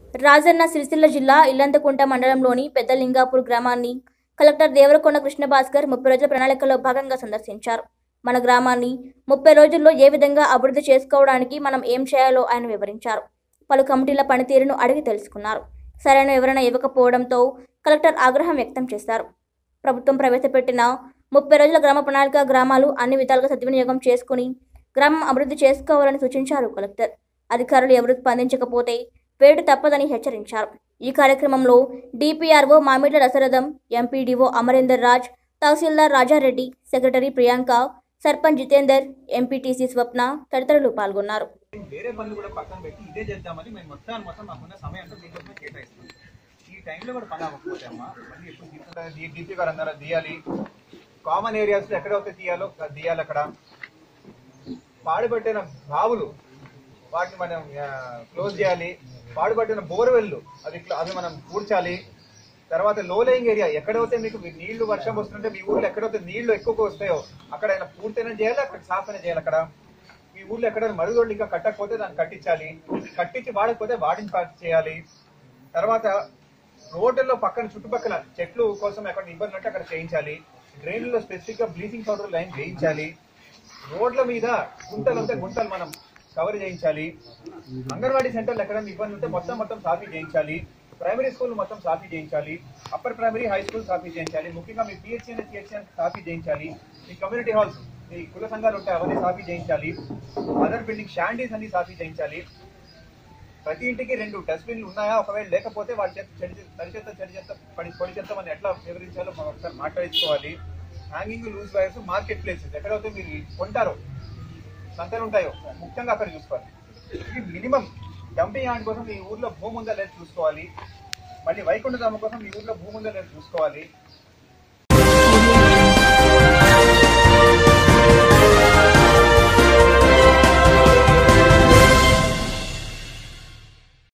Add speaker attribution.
Speaker 1: రాజన్న సిరిసిల్ల జిల్లా ఇల్లంతకుంట మండలంలోని పెద్దలింగాపూర్ గ్రామాన్ని కలెక్టర్ దేవరకొండ కృష్ణభాస్కర్ ముప్పై రోజుల ప్రణాళికలో భాగంగా సందర్శించారు మన గ్రామాన్ని ముప్పై రోజుల్లో ఏ విధంగా అభివృద్ధి చేసుకోవడానికి మనం ఏం చేయాలో ఆయన వివరించారు పలు కమిటీల పనితీరును అడిగి తెలుసుకున్నారు సరైన వివరణ ఇవ్వకపోవడంతో కలెక్టర్ ఆగ్రహం వ్యక్తం చేశారు ప్రభుత్వం ప్రవేశపెట్టిన ముప్పై రోజుల గ్రామ ప్రణాళిక గ్రామాలు అన్ని విధాలుగా సద్వినియోగం చేసుకుని గ్రామం అభివృద్ధి చేసుకోవాలని సూచించారు కలెక్టర్ అధికారులు ఎవరు స్పందించకపోతే వేటు తప్పదని హెచ్చరించారు ఈ కార్యక్రమంలో DPRO Mamidla Rasaratham MPDO Amarender Raj tahsildar Rajareddy secretary Priyanka sarpanch Jitender MPTC Swapna తదితరులు పాల్గొన్నారు
Speaker 2: వేరే పనులు కూడా పక్కన పెట్టి ఇదే చేద్దామని మేము మొత్తం మొత్తం మాకున్న సమయం అంతా దీనికోసమే కేటాయిస్తాం ఈ టైంలో కూడా పని అవ్వకపోతే అమ్మా మళ్ళీ ఎప్పుడు తీసుకుంటారు డీపీ గారు అన్నారు అది తీయాలి కామన్ ఏరియాస్ లో ఎక్కడైతే తీయాలో అది తీయాలి అక్కడ పాడుపట్టిన బావులు వాటిని మనం క్లోజ్ చేయాలి పాడుపట్టిన బోర్వెల్లు అది clo- అవి మనం పూడ్చాలి తర్వాత లో లేయింగ్ ఏరియా ఎక్కడైతే మీకు మీ నీళ్లు వర్షం వస్తుంటే మీ ఊర్లో ఎక్కడైతే నీళ్లు ఎక్కువగా వస్తాయో అక్కడ ఆయన పూర్తయినా చేయాలి అక్కడ సాఫ్ అయినా చేయాలి అక్కడ మీ ఊర్లో ఎక్కడైనా మరుగుదొడ్లు ఇంకా కట్టకపోతే దాన్ని కట్టించాలి కట్టించి వాడకపోతే వాడిని పాటు చేయాలి తర్వాత రోడ్లలో పక్కన చుట్టుపక్కల చెట్లు కోసం ఎక్కడ ఇబ్బంది ఉంటే అక్కడ చేయించాలి డ్రైన్లలో స్పెసిఫిక్ గా బ్లీచింగ్ పౌడర్ లైన్ చేయించాలి రోడ్ల మీద గుంటలు ఉంటే గుంటలు మనం కవర్ చేయించాలి అంగన్వాడీ సెంటర్లు ఎక్కడైనా ఇబ్బంది ఉంటే మొత్తం మొత్తం సాఫీ చేయించాలి ప్రైమరీ స్కూల్ మొత్తం సాఫీ చేయించాలి అప్పర్ ప్రైమరీ హై స్కూల్ సాఫీ చేయించాలి ముఖ్యంగా మీ పిహెచ్సి సిహెచ్సి సాఫీ చేయించాలి మీ కమ్యూనిటీ హాల్స్ మీ కుల సంఘాలు ఉంటాయి అవన్నీ సాఫీ చేయించాలి అదర్ బిల్డింగ్ షాండీస్ అన్ని సాఫీ చేయించాలి ప్రతి ఇంటికి రెండు డస్ట్బిన్లు ఉన్నాయా ఒకవేళ లేకపోతే వాళ్ళ చేత చెడు చెత్త- తడి చెత్త చెడు చెత్త పడి పొడి చెత్త మనం ఎట్లా వివరించాలో మనం ఒకసారి మాట్లాడించుకోవాలి hanging loose wires market places ఎక్కడైతే మీరు కొంటారో సంతలు ఉంటాయో ముఖ్యంగా అక్కడ చూసుకోవాలి ఇది మినిమం డంపింగ్ యార్డ్ కోసం మీ ఊర్లో భూమి ఉందా లేదా చూసుకోవాలి మళ్ళీ వైకుంఠధామ కోసం మీ ఊర్లో భూమి ఉందా లేదా చూసుకోవాలి